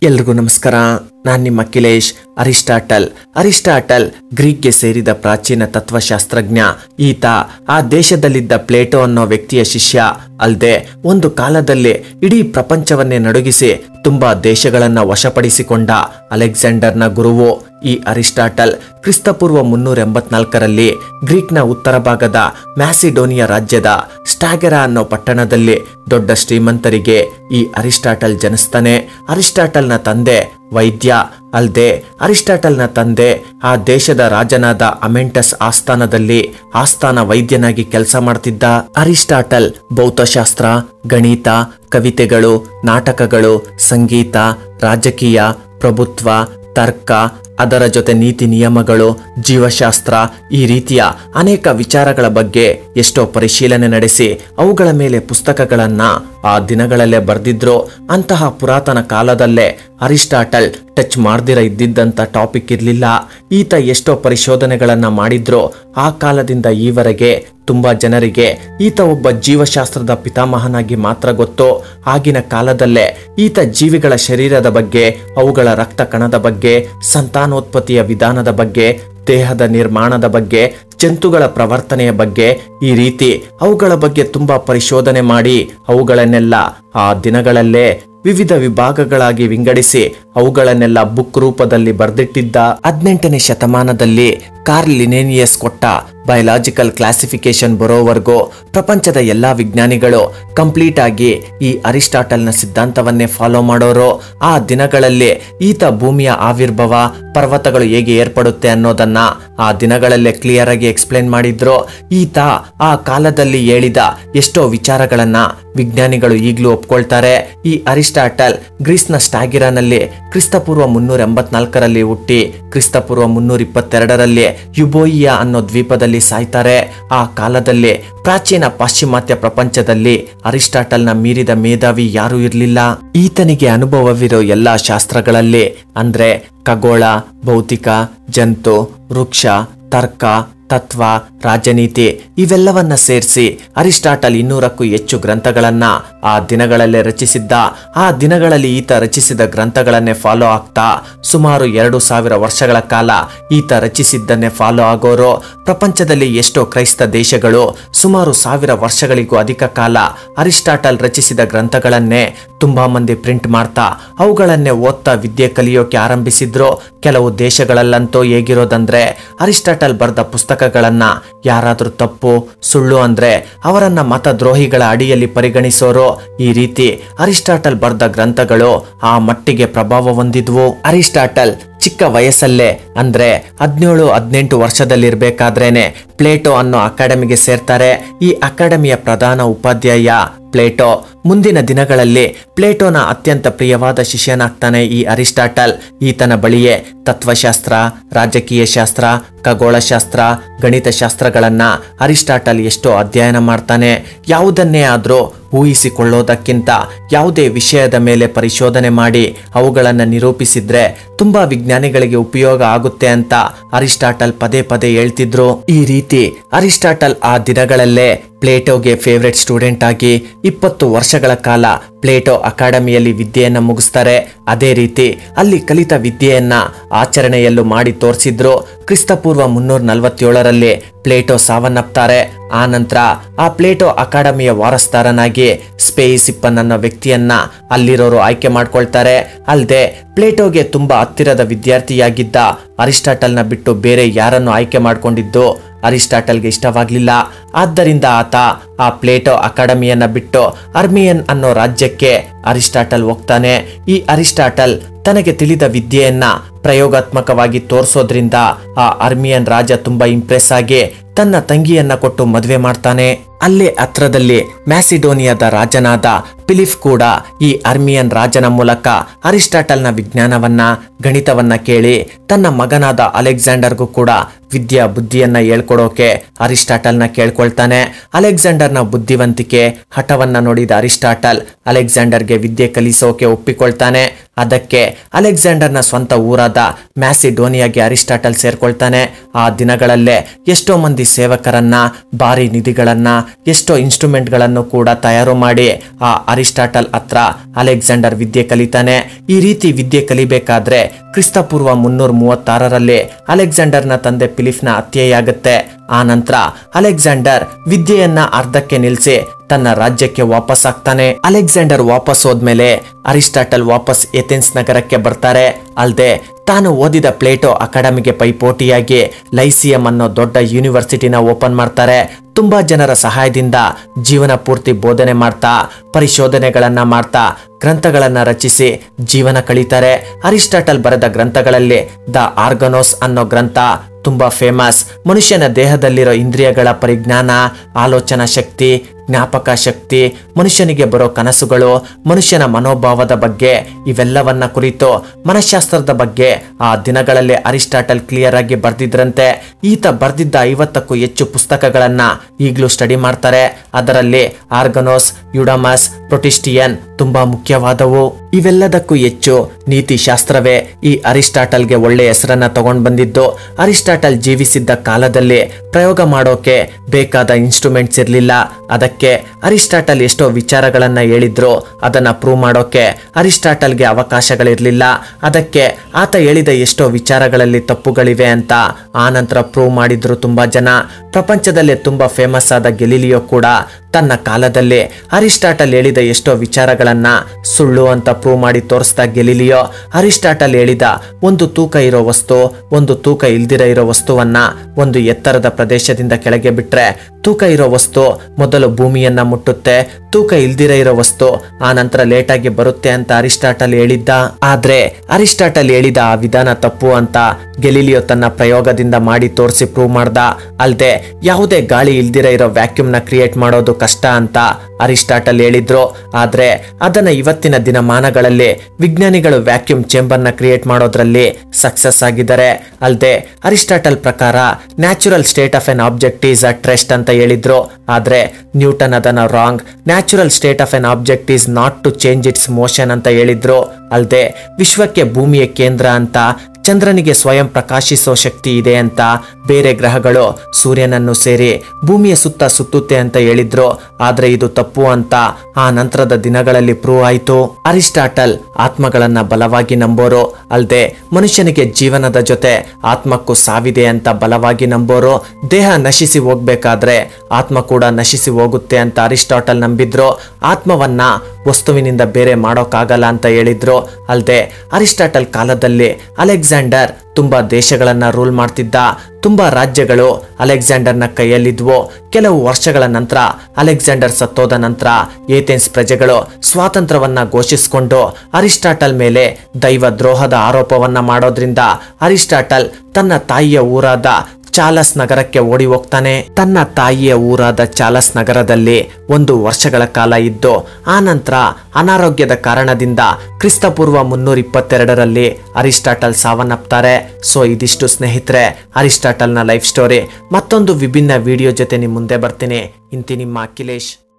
ಎಲ್ರಿಗೂ ನಮಸ್ಕಾರ ನಾನು ನಿಮ್ಮ ಅಖಿಲೇಶ್ ಅರಿಸ್ಟಾಟಲ್ ಅರಿಸ್ಟಾಟಲ್ ಗ್ರೀಕ್ಗೆ ಸೇರಿದ ಪ್ರಾಚೀನ ತತ್ವಶಾಸ್ತ್ರಜ್ಞ ಈತ ಆ ದೇಶದಲ್ಲಿದ್ದ ಪ್ಲೇಟೋ ಅನ್ನೋ ವ್ಯಕ್ತಿಯ ಶಿಷ್ಯ ಅಲ್ದೆ ಒಂದು ಕಾಲದಲ್ಲಿ ಇಡೀ ಪ್ರಪಂಚವನ್ನೇ ನಡುಗಿಸಿ ತುಂಬಾ ದೇಶಗಳನ್ನ ವಶಪಡಿಸಿಕೊಂಡ ಅಲೆಕ್ಸಾಂಡರ್ನ ಗುರುವು ಈ ಅರಿಸ್ಟಾಟಲ್ ಕ್ರಿಸ್ತಪೂರ್ವ ಮುನ್ನೂರ ಎಂಬತ್ನಾಲ್ಕರಲ್ಲಿ ಗ್ರೀಕ್ನ ಉತ್ತರ ಭಾಗದ ಮ್ಯಾಸಿಡೋನಿಯಾ ರಾಜ್ಯದ ಸ್ಟಾಗೆರಾ ಅನ್ನೋ ಪಟ್ಟಣದಲ್ಲಿ ದೊಡ್ಡ ಶ್ರೀಮಂತರಿಗೆ ಈ ಅರಿಸ್ಟಾಟಲ್ ಜನಿಸ್ತಾನೆ ಅರಿಸ್ಟಾಟಲ್ನ ತಂದೆ ವೈದ್ಯ ಅಲ್ದೆ ಅರಿಸ್ಟಾಟಲ್ನ ತಂದೆ ಆ ದೇಶದ ರಾಜನಾದ ಅಮೆಂಟಸ್ ಆಸ್ಥಾನದಲ್ಲಿ ಆಸ್ಥಾನ ವೈದ್ಯನಾಗಿ ಕೆಲಸ ಮಾಡ್ತಿದ್ದ ಅರಿಸ್ಟಾಟಲ್ ಭೌತಶಾಸ್ತ್ರ ಗಣಿತ ಕವಿತೆಗಳು ನಾಟಕಗಳು ಸಂಗೀತ ರಾಜಕೀಯ ಪ್ರಭುತ್ವ ತರ್ಕ ಅದರ ಜೊತೆ ನೀತಿ ನಿಯಮಗಳು ಜೀವಶಾಸ್ತ್ರ ಈ ರೀತಿಯ ಅನೇಕ ವಿಚಾರಗಳ ಬಗ್ಗೆ ಎಷ್ಟೋ ಪರಿಶೀಲನೆ ನಡೆಸಿ ಅವುಗಳ ಮೇಲೆ ಪುಸ್ತಕಗಳನ್ನ ಆ ದಿನಗಳಲ್ಲೇ ಬರೆದಿದ್ರು ಅಂತಹ ಪುರಾತನ ಕಾಲದಲ್ಲೇ ಅರಿಸ್ಟಾಟಲ್ ಟಚ್ ಮಾಡ್ದಿರ ಇದ್ದಿದ್ದಂತ ಟಾಪಿಕ್ ಇರಲಿಲ್ಲ ಈತ ಎಷ್ಟೋ ಪರಿಶೋಧನೆಗಳನ್ನ ಮಾಡಿದ್ರು ಆ ಕಾಲದಿಂದ ಈವರೆಗೆ ತುಂಬಾ ಜನರಿಗೆ ಈತ ಒಬ್ಬ ಜೀವಶಾಸ್ತ್ರದ ಪಿತಾಮಹನಾಗಿ ಮಾತ್ರ ಗೊತ್ತು ಆಗಿನ ಕಾಲದಲ್ಲೇ ಈತ ಜೀವಿಗಳ ಶರೀರದ ಬಗ್ಗೆ ಅವುಗಳ ರಕ್ತ ಕಣದ ಬಗ್ಗೆ ಸಂತಾನೋತ್ಪತ್ತಿಯ ವಿಧಾನದ ಬಗ್ಗೆ ದೇಹದ ನಿರ್ಮಾಣದ ಬಗ್ಗೆ ಜಂತುಗಳ ಪ್ರವರ್ತನೆಯ ಬಗ್ಗೆ ಈ ರೀತಿ ಅವುಗಳ ಬಗ್ಗೆ ತುಂಬಾ ಪರಿಶೋಧನೆ ಮಾಡಿ ಅವುಗಳನ್ನೆಲ್ಲ ಆ ದಿನಗಳಲ್ಲೇ ವಿವಿಧ ವಿಭಾಗಗಳಾಗಿ ವಿಂಗಡಿಸಿ ಅವುಗಳನ್ನೆಲ್ಲ ಬುಕ್ ರೂಪದಲ್ಲಿ ಬರೆದಿಟ್ಟಿದ್ದ ಹದಿನೆಂಟನೇ ಶತಮಾನದಲ್ಲಿ ಕಾರ್ಲ್ ಲಿನೇನಿಯಸ್ ಕೊಟ್ಟ ಬಯಲಾಜಿಕಲ್ ಕ್ಲಾಸಿಫಿಕೇಶನ್ ಬರೋವರೆಗೂ ಪ್ರಪಂಚದ ಎಲ್ಲಾ ವಿಜ್ಞಾನಿಗಳು ಕಂಪ್ಲೀಟ್ ಆಗಿ ಈ ಅರಿಸ್ಟಾಟಲ್ನ ಸಿದ್ಧಾಂತವನ್ನೇ ಫಾಲೋ ಮಾಡೋರು ಆ ದಿನಗಳಲ್ಲಿ ಈತ ಭೂಮಿಯ ಆವಿರ್ಭವ ಪರ್ವತಗಳು ಹೇಗೆ ಏರ್ಪಡುತ್ತೆ ಅನ್ನೋದನ್ನ ಆ ದಿನಗಳಲ್ಲೇ ಕ್ಲಿಯರ್ ಆಗಿ ಎಕ್ಸ್ಪ್ಲೇನ್ ಮಾಡಿದ್ರು ಈತ ಆ ಕಾಲದಲ್ಲಿ ಹೇಳಿದ ಎಷ್ಟೋ ವಿಚಾರಗಳನ್ನ ವಿಜ್ಞಾನಿಗಳು ಈಗಲೂ ಒಪ್ಕೊಳ್ತಾರೆ ಈ ಅರಿಸ್ಟಾಟಲ್ ಗ್ರೀಸ್ನ ಸ್ಟಾಗಿರಾನಲ್ಲಿ ಕ್ರಿಸ್ತಪೂರ್ವ ಮುನ್ನೂರ ಎಂಬತ್ನಾಲ್ಕರಲ್ಲಿ ಹುಟ್ಟಿ ಕ್ರಿಸ್ತಪೂರ್ವ ಮುನ್ನೂರ ಇಪ್ಪತ್ತೆರಡರಲ್ಲಿ ಯುಬೋಯಿಯಾ ಅನ್ನೋ ದ್ವೀಪದಲ್ಲಿ ಸಾಯ್ತಾರೆ ಆ ಕಾಲದಲ್ಲಿ ಪ್ರಾಚೀನ ಪಾಶ್ಚಿಮಾತ್ಯ ಪ್ರಪಂಚದಲ್ಲಿ ಅರಿಸ್ಟಾಟಲ್ನ ಮೀರಿದ ಮೇಧಾವಿ ಯಾರೂ ಇರಲಿಲ್ಲ ಈತನಿಗೆ ಅನುಭವವಿರೋ ಎಲ್ಲಾ ಶಾಸ್ತ್ರಗಳಲ್ಲಿ ಅಂದ್ರೆ ಖಗೋಳ ಭೌತಿಕ ಜಂತು ವೃಕ್ಷ ತರ್ಕ ತತ್ವ ರಾಜನೀತಿ ಇವೆಲ್ಲವನ್ನ ಸೇರಿಸಿ ಅರಿಸ್ಟಾಟಲ್ ಇನ್ನೂರಕ್ಕೂ ಹೆಚ್ಚು ಗ್ರಂಥಗಳನ್ನ ಆ ದಿನಗಳಲ್ಲೇ ರಚಿಸಿದ್ದ ಆ ದಿನಗಳಲ್ಲಿ ಈತ ರಚಿಸಿದ ಗ್ರಂಥಗಳನ್ನೇ ಫಾಲೋ ಆಗ್ತಾ ಸುಮಾರು ಎರಡು ಸಾವಿರ ವರ್ಷಗಳ ಕಾಲ ಈತ ರಚಿಸಿದ್ದನ್ನೇ ಫಾಲೋ ಆಗೋರು ಪ್ರಪಂಚದಲ್ಲಿ ಎಷ್ಟೋ ಕ್ರೈಸ್ತ ದೇಶಗಳು ಸುಮಾರು ಸಾವಿರ ವರ್ಷಗಳಿಗೂ ಅಧಿಕ ಕಾಲ ಅರಿಸ್ಟಾಟಲ್ ರಚಿಸಿದ ಗ್ರಂಥಗಳನ್ನೇ ತುಂಬಾ ಮಂದಿ ಪ್ರಿಂಟ್ ಮಾಡ್ತಾ ಅವುಗಳನ್ನೇ ಓದ್ತಾ ವಿದ್ಯೆ ಕಲಿಯೋಕೆ ಆರಂಭಿಸಿದ್ರು ಕೆಲವು ದೇಶಗಳಲ್ಲಂತೂ ಹೇಗಿರೋದಂದ್ರೆ ಅರಿಸ್ಟಾಟಲ್ ಬರೆದ ಪುಸ್ತಕಗಳನ್ನ ಯಾರಾದ್ರೂ ತಪ್ಪು ಸುಳ್ಳು ಅಂದ್ರೆ ಅವರನ್ನ ಮತದ್ರೋಹಿಗಳ ಅಡಿಯಲ್ಲಿ ಪರಿಗಣಿಸೋರು ಈ ರೀತಿ ಅರಿಸ್ಟಾಟಲ್ ಬರೆದ ಗ್ರಂಥಗಳು ಆ ಮಟ್ಟಿಗೆ ಪ್ರಭಾವ ಹೊಂದಿದ್ವು ಅರಿಸ್ಟಾಟಲ್ ಚಿಕ್ಕ ವಯಸ್ಸಲ್ಲೇ ಅಂದ್ರೆ ಹದಿನೇಳು ಹದಿನೆಂಟು ವರ್ಷದಲ್ಲಿರ್ಬೇಕಾದ್ರೇನೆ ಪ್ಲೇಟೋ ಅನ್ನೋ ಅಕಾಡೆಮಿಗೆ ಸೇರ್ತಾರೆ ಈ ಅಕಾಡೆಮಿಯ ಪ್ರಧಾನ ಉಪಾಧ್ಯಾಯ ಪ್ಲೇಟೋ ಮುಂದಿನ ದಿನಗಳಲ್ಲಿ ಪ್ಲೇಟೋನ ಅತ್ಯಂತ ಪ್ರಿಯವಾದ ಶಿಷ್ಯನಾಗ್ತಾನೆ ಈ ಅರಿಸ್ಟಾಟಲ್ ಈತನ ಬಳಿಯೇ ತತ್ವಶಾಸ್ತ್ರ ರಾಜಕೀಯ ಶಾಸ್ತ್ರ ಖಗೋಳಶಾಸ್ತ್ರ ಗಣಿತಶಾಸ್ತ್ರಗಳನ್ನ ಅರಿಸ್ಟಾಟಲ್ ಎಷ್ಟೋ ಅಧ್ಯಯನ ಮಾಡ್ತಾನೆ ಯಾವುದನ್ನೇ ಆದ್ರೂ ಊಹಿಸಿಕೊಳ್ಳೋದಕ್ಕಿಂತ ಯಾವುದೇ ವಿಷಯದ ಮೇಲೆ ಪರಿಶೋಧನೆ ಮಾಡಿ ಅವುಗಳನ್ನು ನಿರೂಪಿಸಿದ್ರೆ ತುಂಬಾ ವಿಜ್ಞಾನಿಗಳಿಗೆ ಉಪಯೋಗ ಆಗುತ್ತೆ ಅಂತ ಅರಿಸ್ಟಾಟಲ್ ಪದೇ ಪದೇ ಹೇಳ್ತಿದ್ರು ಈ ರೀತಿ ಅರಿಸ್ಟಾಟಲ್ ಆ ದಿನಗಳಲ್ಲೇ ಪ್ಲೇಟೋಗೆ ಫೇವ್ರೆಟ್ ಸ್ಟೂಡೆಂಟ್ ಆಗಿ ಇಪ್ಪತ್ತು ವರ್ಷಗಳ ಕಾಲ ಪ್ಲೇಟೋ ಅಕಾಡೆಮಿಯಲ್ಲಿ ವಿದ್ಯೆಯನ್ನ ಮುಗಿಸ್ತಾರೆ ಅದೇ ರೀತಿ ಅಲ್ಲಿ ಕಲಿತ ವಿದ್ಯೆಯನ್ನ ಆಚರಣೆಯಲ್ಲೂ ಮಾಡಿ ತೋರಿಸಿದ್ರು ಕ್ರಿಸ್ತಪೂರ್ವ ಮುನ್ನೂರ ನಲವತ್ತೇಳರಲ್ಲಿ ಪ್ಲೇಟೋ ಸಾವನ್ನಪ್ತಾರೆ ಆ ನಂತರ ಆ ಪ್ಲೇಟೋ ಅಕಾಡೆಮಿಯ ವಾರಸ್ದಾರನಾಗಿ ಸ್ಪೇಯಿಸಿಪ್ಪನ್ ಅನ್ನೋ ವ್ಯಕ್ತಿಯನ್ನ ಅಲ್ಲಿರೋರು ಆಯ್ಕೆ ಮಾಡ್ಕೊಳ್ತಾರೆ ಅಲ್ಲದೆ ಪ್ಲೇಟೋಗೆ ತುಂಬಾ ಹತ್ತಿರದ ವಿದ್ಯಾರ್ಥಿಯಾಗಿದ್ದ ಅರಿಸ್ಟಾಟಲ್ನ ಬಿಟ್ಟು ಬೇರೆ ಯಾರನ್ನು ಆಯ್ಕೆ ಮಾಡ್ಕೊಂಡಿದ್ದು ಅರಿಸ್ಟಾಟಲ್ಗೆ ಇಷ್ಟವಾಗ್ಲಿಲ್ಲ ಆದ್ದರಿಂದ ಆತ ಆ ಪ್ಲೇಟೋ ಅಕಾಡೆಮಿಯನ್ನ ಬಿಟ್ಟು ಅರ್ಮಿಯನ್ ಅನ್ನೋ ರಾಜ್ಯಕ್ಕೆ ಅರಿಸ್ಟಾಟಲ್ ಹೋಗ್ತಾನೆ ಈ ಅರಿಸ್ಟಾಟಲ್ ತನಗೆ ತಿಳಿದ ವಿದ್ಯೆಯನ್ನ ಪ್ರಯೋಗಾತ್ಮಕವಾಗಿ ತೋರಿಸೋದ್ರಿಂದ ಆ ಅರ್ಮಿಯನ್ ರಾಜ ತುಂಬಾ ಇಂಪ್ರೆಸ್ ಆಗಿ ತನ್ನ ತಂಗಿಯನ್ನ ಕೊಟ್ಟು ಮದುವೆ ಮಾಡ್ತಾನೆ ಅಲ್ಲೇ ಹತ್ರದಲ್ಲಿ ಮ್ಯಾಸಿಡೋನಿಯಾದ ರಾಜನಾದ ಪಿಲಿಫ್ ಕೂಡ ಈ ಅರ್ಮಿಯನ್ ರಾಜನ ಮೂಲಕ ಅರಿಸ್ಟಾಟಲ್ನ ವಿಜ್ಞಾನವನ್ನ ಗಣಿತವನ್ನ ಕೇಳಿ ತನ್ನ ಮಗನಾದ ಅಲೆಕ್ಸಾಂಡರ್ಗೂ ಕೂಡ ವಿದ್ಯಾ ಬುದ್ಧಿಯನ್ನ ಹೇಳ್ಕೊಡೋಕೆ ಅರಿಸ್ಟಾಟಲ್ನ ಕೇಳ್ಕೊಳ್ತಾನೆ ಅಲೆಕ್ಸಾಂಡರ್ನ ಬುದ್ಧಿವಂತಿಕೆ ಹಠವನ್ನ ನೋಡಿದ ಅರಿಸ್ಟಾಟಲ್ ಅಲೆಕ್ಸಾಂಡರ್ಗೆ ವಿದ್ಯೆ ಕಲಿಸೋಕೆ ಒಪ್ಪಿಕೊಳ್ತಾನೆ ಅದಕ್ಕೆ ಅಲೆಕ್ಸಾಂಡರ್ನ ಸ್ವಂತ ಊರಾದ ಮ್ಯಾಸಿಡೋನಿಯಾಗೆ ಅರಿಸ್ಟಾಟಲ್ ಸೇರ್ಕೊಳ್ತಾನೆ ಆ ದಿನಗಳಲ್ಲೇ ಎಷ್ಟೋ ಮಂದಿ ಸೇವಕರನ್ನ ಭಾರಿ ನಿಧಿಗಳನ್ನ ಎಷ್ಟೋ ಇನ್ಸ್ಟ್ರೂಮೆಂಟ್ಗಳನ್ನು ಕೂಡ ತಯಾರು ಮಾಡಿ ಆ ಅರಿಸ್ಟಾಟಲ್ ಹತ್ರ ಅಲೆಕ್ಸಾಂಡರ್ ವಿದ್ಯೆ ಕಲಿತಾನೆ ಈ ರೀತಿ ವಿದ್ಯೆ ಕಲಿಬೇಕಾದ್ರೆ ಕ್ರಿಸ್ತಪೂರ್ವ ಮುನ್ನೂರ ಮೂವತ್ತಾರರಲ್ಲಿ ಅಲೆಕ್ಸಾಂಡರ್ನ ತಂದೆ ಫಿಲಿಪ್ನ ಹತ್ಯೆಯಾಗುತ್ತೆ ಆ ನಂತರ ಅಲೆಕ್ಸಾಂಡರ್ ವಿದ್ಯೆಯನ್ನ ಅರ್ಧಕ್ಕೆ ನಿಲ್ಲಿಸಿ ತನ್ನ ರಾಜ್ಯಕ್ಕೆ ವಾಪಸ್ ಆಗ್ತಾನೆ ಅಲೆಕ್ಸಾಂಡರ್ ವಾಪಸ್ ಹೋದ್ಮೇಲೆ ಅರಿಸ್ಟಾಟಲ್ ವಾಪಸ್ ಏಥೆನ್ಸ್ ನಗರಕ್ಕೆ ಬರ್ತಾರೆ ಅಲ್ದೆ ತಾನು ಓದಿದ ಪ್ಲೇಟೋ ಅಕಾಡೆಮಿಗೆ ಪೈಪೋಟಿಯಾಗಿ ಲೈಸಿಯಂ ಅನ್ನೋ ದೊಡ್ಡ ಯೂನಿವರ್ಸಿಟಿನ ಓಪನ್ ಮಾಡ್ತಾರೆ ತುಂಬಾ ಜನರ ಸಹಾಯದಿಂದ ಜೀವನ ಪೂರ್ತಿ ಬೋಧನೆ ಮಾಡ್ತಾ ಪರಿಶೋಧನೆಗಳನ್ನ ಮಾಡ್ತಾ ಗ್ರಂಥಗಳನ್ನ ರಚಿಸಿ ಜೀವನ ಕಳೀತಾರೆ ಅರಿಸ್ಟಾಟಲ್ ಬರೆದ ಗ್ರಂಥಗಳಲ್ಲಿ ದ ಆರ್ಗನೋಸ್ ಅನ್ನೋ ಗ್ರಂಥ ತುಂಬಾ ಫೇಮಸ್ ಮನುಷ್ಯನ ದೇಹದಲ್ಲಿರೋ ಇಂದ್ರಿಯಗಳ ಪರಿಜ್ಞಾನ ಆಲೋಚನಾ ಶಕ್ತಿ ಜ್ಞಾಪಕ ಶಕ್ತಿ ಮನುಷ್ಯನಿಗೆ ಬರೋ ಕನಸುಗಳು ಮನುಷ್ಯನ ಮನೋಭಾವದ ಬಗ್ಗೆ ಇವೆಲ್ಲವನ್ನ ಕುರಿತು ಮನಃಶಾಸ್ತ್ರದ ಬಗ್ಗೆ ಆ ದಿನಗಳಲ್ಲಿ ಅರಿಸ್ಟಾಟಲ್ ಕ್ಲಿಯರ್ ಆಗಿ ಬರ್ದಿದ್ರಂತೆ ಈತ ಬರ್ದಿದ್ದ ಐವತ್ತಕ್ಕೂ ಹೆಚ್ಚು ಪುಸ್ತಕಗಳನ್ನ ಈಗಲೂ ಸ್ಟಡಿ ಮಾಡ್ತಾರೆ ಅದರಲ್ಲಿ ಆರ್ಗನೋಸ್ ಯುಡಮಸ್ ಪ್ರೊಟಿಸ್ಟಿಯನ್ ತುಂಬಾ ಮುಖ್ಯವಾದವು ಇವೆಲ್ಲದಕ್ಕೂ ಹೆಚ್ಚು ನೀತಿ ಶಾಸ್ತ್ರವೇ ಈ ಅರಿಸ್ಟಾಟಲ್ಗೆ ಒಳ್ಳೆ ಹೆಸರನ್ನ ತಗೊಂಡ್ ಬಂದಿದ್ದು ಅರಿಸ್ಟಾಟಲ್ ಜೀವಿಸಿದ್ದ ಕಾಲದಲ್ಲಿ ಪ್ರಯೋಗ ಮಾಡೋಕೆ ಬೇಕಾದ ಇನ್ಸ್ಟ್ರೂಮೆಂಟ್ಸ್ ಇರಲಿಲ್ಲ ಅದಕ್ಕೆ ಅರಿಸ್ಟಾಟಲ್ ಎಷ್ಟೋ ವಿಚಾರಗಳನ್ನ ಹೇಳಿದ್ರು ಅದನ್ನ ಪ್ರೂವ್ ಮಾಡೋಕೆ ಅರಿಸ್ಟಾಟಲ್ಗೆ ಅವಕಾಶಗಳಿರಲಿಲ್ಲ ಅದಕ್ಕೆ ಆತ ಹೇಳಿದ ಎಷ್ಟೋ ವಿಚಾರಗಳಲ್ಲಿ ತಪ್ಪುಗಳಿವೆ ಅಂತ ಆ ನಂತರ ಪ್ರೂವ್ ಮಾಡಿದ್ರು ತುಂಬಾ ಜನ ಪ್ರಪಂಚದಲ್ಲೇ ತುಂಬಾ ಫೇಮಸ್ ಆದ ಗೆಲಿಲಿಯೋ ಕೂಡ ತನ್ನ ಕಾಲದಲ್ಲಿ ಅರಿಸ್ಟಾಟಲ್ ಹೇಳಿದ ಎಷ್ಟೋ ವಿಚಾರಗಳನ್ನ ಸುಳ್ಳು ಅಂತ ಪ್ರೂವ್ ಮಾಡಿ ತೋರಿಸ್ದ ಗೆಲಿಲಿಯೋ ಅರಿಸ್ಟಾಟಲ್ ಹೇಳಿದ ಒಂದು ತೂಕ ಇರೋ ವಸ್ತು ಒಂದು ತೂಕ ಇಲ್ದಿರ ಇರೋ ವಸ್ತುವನ್ನ ಒಂದು ಎತ್ತರದ ಪ್ರದೇಶದಿಂದ ಕೆಳಗೆ ಬಿಟ್ರೆ ತೂಕ ಇರೋ ವಸ್ತು ಮೊದಲು ಭೂಮಿಯನ್ನ ಮುಟ್ಟುತ್ತೆ ತೂಕ ಇಲ್ದಿರ ಇರೋ ವಸ್ತು ಆ ನಂತರ ಲೇಟಾಗಿ ಬರುತ್ತೆ ಅಂತ ಅರಿಸ್ಟಾಟಲ್ ಹೇಳಿದ್ದ ಆದ್ರೆ ಅರಿಸ್ಟಾಟಲ್ ಹೇಳಿದ ಆ ವಿಧಾನ ತಪ್ಪು ಅಂತ ಗೆಲಿಲಿಯೋ ತನ್ನ ಪ್ರಯೋಗದಿಂದ ಮಾಡಿ ತೋರಿಸಿ ಪ್ರೂವ್ ಮಾಡ್ದ ಅಲ್ದೆ ಯಾವುದೇ ಗಾಳಿ ಇಲ್ದಿರ ಇರೋ ವ್ಯಾಕ್ಯೂಮ್ನ ಕ್ರಿಯೇಟ್ ಮಾಡೋದು ಕಷ್ಟ ಅಂತ ಅರಿಸ್ಟಾಟಲ್ ಹೇಳಿದ್ರು ಆದ್ರೆ ಅದನ್ನ ಇವತ್ತಿನ ದಿನಮಾನಗಳಲ್ಲಿ ವಿಜ್ಞಾನಿಗಳು ವ್ಯಾಕ್ಯೂಮ್ ಚೇಂಬರ್ನ ಕ್ರಿಯೇಟ್ ಮಾಡೋದ್ರಲ್ಲಿ ಸಕ್ಸಸ್ ಆಗಿದ್ದಾರೆ ಅಲ್ದೆ ಅರಿಸ್ಟಾಟಲ್ ಪ್ರಕಾರ natural state of an object is a rest ಅಂತ ಹೇಳಿದ್ರು ಆದ್ರೆ ನ್ಯೂಟನ್ ಅದನ್ನ wrong natural state of an object is not to change its motion ಅಂತ ಹೇಳಿದ್ರು ಅಲ್ದೆ ವಿಶ್ವಕ್ಕೆ ಭೂಮಿಯ ಕೇಂದ್ರ ಅಂತ ಚಂದ್ರನಿಗೆ ಸ್ವಯಂ ಪ್ರಕಾಶಿಸೋ ಶಕ್ತಿ ಇದೆ ಅಂತ ಬೇರೆ ಗ್ರಹಗಳು ಸೂರ್ಯನನ್ನು ಸೇರಿ ಭೂಮಿಯ ಸುತ್ತ ಸುತ್ತುತ್ತೆ ಅಂತ ಹೇಳಿದ್ರು ಆದ್ರೆ ಇದು ತಪ್ಪು ಅಂತ ಆ ನಂತರದ ದಿನಗಳಲ್ಲಿ ಪ್ರೂವ್ ಆಯಿತು ಅರಿಸ್ಟಾಟಲ್ ಆತ್ಮಗಳನ್ನ ಬಲವಾಗಿ ನಂಬೋರು ಅಲ್ದೆ ಮನುಷ್ಯನಿಗೆ ಜೀವನದ ಜೊತೆ ಆತ್ಮಕ್ಕೂ ಸಾವಿದೆ ಅಂತ ಬಲವಾಗಿ ನಂಬೋರು ದೇಹ ನಶಿಸಿ ಹೋಗ್ಬೇಕಾದ್ರೆ ಆತ್ಮ ಕೂಡ ನಶಿಸಿ ಹೋಗುತ್ತೆ ಅಂತ ಅರಿಸ್ಟಾಟಲ್ ನಂಬಿದ್ರು ಆತ್ಮವನ್ನ ವಸ್ತುವಿನಿಂದ ಬೇರೆ ಮಾಡೋಕ್ಕಾಗಲ್ಲ ಅಂತ ಹೇಳಿದ್ರು ಅಲ್ದೆ ಅರಿಸ್ಟಾಟಲ್ ಕಾಲದಲ್ಲಿ ಅಲೆಕ್ಸಾಂಡರ್ ತುಂಬಾ ದೇಶಗಳನ್ನ ರೂಲ್ ಮಾಡ್ತಿದ್ದ ತುಂಬಾ ರಾಜ್ಯಗಳು ಅಲೆಕ್ಸಾಂಡರ್ನ ಕೈಯಲ್ಲಿದ್ವು ಕೆಲವು ವರ್ಷಗಳ ನಂತರ ಅಲೆಕ್ಸಾಂಡರ್ ಸತ್ತೋದ ನಂತರ ಏಥೆನ್ಸ್ ಪ್ರಜೆಗಳು ಸ್ವಾತಂತ್ರ್ಯವನ್ನ ಘೋಷಿಸಿಕೊಂಡು ಅರಿಸ್ಟಾಟಲ್ ಮೇಲೆ ದೈವ ದ್ರೋಹದ ಆರೋಪವನ್ನ ಮಾಡೋದ್ರಿಂದ ಅರಿಸ್ಟಾಟಲ್ ತನ್ನ ತಾಯಿಯ ಊರಾದ ಚಾಲಸ್ ನಗರಕ್ಕೆ ಓಡಿ ಹೋಗ್ತಾನೆ ತನ್ನ ತಾಯಿಯ ಊರಾದ ಚಾಲಸ್ ನಗರದಲ್ಲಿ ಒಂದು ವರ್ಷಗಳ ಕಾಲ ಇದ್ದು ಆ ನಂತರ ಅನಾರೋಗ್ಯದ ಕಾರಣದಿಂದ ಕ್ರಿಸ್ತಪೂರ್ವ ಮುನ್ನೂರ ಇಪ್ಪತ್ತೆರಡರಲ್ಲಿ ಅರಿಸ್ಟಾಟಲ್ ಸಾವನ್ನಪ್ತಾರೆ ಸೊ ಇದಿಷ್ಟು ಸ್ನೇಹಿತರೆ ಅರಿಸ್ಟಾಟಲ್ನ ಲೈಫ್ ಸ್ಟೋರಿ ಮತ್ತೊಂದು ವಿಭಿನ್ನ ವಿಡಿಯೋ ಜೊತೆ ನಿಮ್ಮ ಮುಂದೆ ಬರ್ತೀನಿ ಇಂತಿ ನಿಮ್ಮ ಅಖಿಲೇಶ್